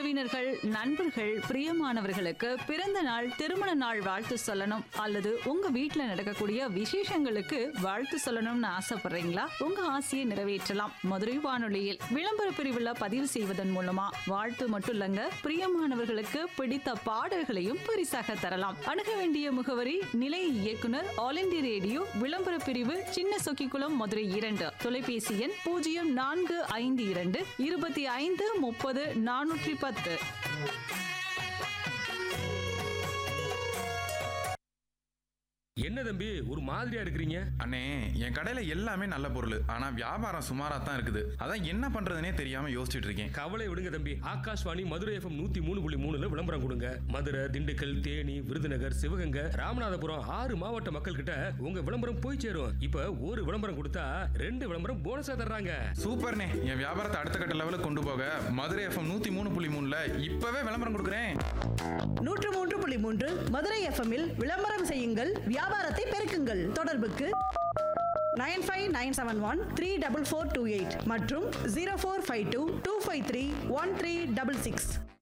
உறவினர்கள் நண்பர்கள் பிரியமானவர்களுக்கு பிறந்த நாள் திருமண நாள் வாழ்த்து சொல்லணும் அல்லது உங்க வீட்ல நடக்கக்கூடிய விசேஷங்களுக்கு வாழ்த்து சொல்லணும்னு ஆசைப்படுறீங்களா உங்க ஆசையை நிறைவேற்றலாம் மதுரை வானொலியில் விளம்பர பிரிவுல பதிவு செய்வதன் மூலமா வாழ்த்து மட்டும் இல்லங்க பிரியமானவர்களுக்கு பிடித்த பாடல்களையும் பரிசாக தரலாம் அணுக வேண்டிய முகவரி நிலைய இயக்குனர் ஆல் இந்திய ரேடியோ விளம்பர பிரிவு சின்ன சொக்கிக்குளம் மதுரை இரண்டு தொலைபேசி எண் பூஜ்ஜியம் நான்கு ஐந்து இரண்டு இருபத்தி ஐந்து முப்பது நானூற்றி பத்து என்ன தம்பி ஒரு மாதிரியா இருக்கிறீங்க அண்ணே என் கடையில எல்லாமே நல்ல பொருள் ஆனா வியாபாரம் சுமாரா தான் இருக்குது அதான் என்ன பண்றதுனே தெரியாம யோசிச்சுட்டு இருக்கேன் கவலை விடுங்க தம்பி ஆகாஷ்வாணி மதுரை எஃப்எம் நூத்தி மூணு புள்ளி மூணுல விளம்பரம் கொடுங்க மதுரை திண்டுக்கல் தேனி விருதுநகர் சிவகங்கை ராமநாதபுரம் ஆறு மாவட்ட மக்கள் கிட்ட உங்க விளம்பரம் போய் சேரும் இப்ப ஒரு விளம்பரம் கொடுத்தா ரெண்டு விளம்பரம் போனஸா தர்றாங்க சூப்பர்ண்ணே என் வியாபாரத்தை அடுத்த கட்ட லெவலுக்கு கொண்டு போக மதுரை எஃப்எம் நூத்தி மூணு புள்ளி மூணுல இப்பவே விளம்பரம் கொடுக்குறேன் நூற்று மூன்று புள்ளி மூன்று மதுரை எஃப்எம்மில் விளம்பரம் செய்யுங்கள் வியாபாரத்தை பெருக்குங்கள் தொடர்புக்கு nine five nine seven one three double four two eight மற்றும் zero four five two two five three one three double six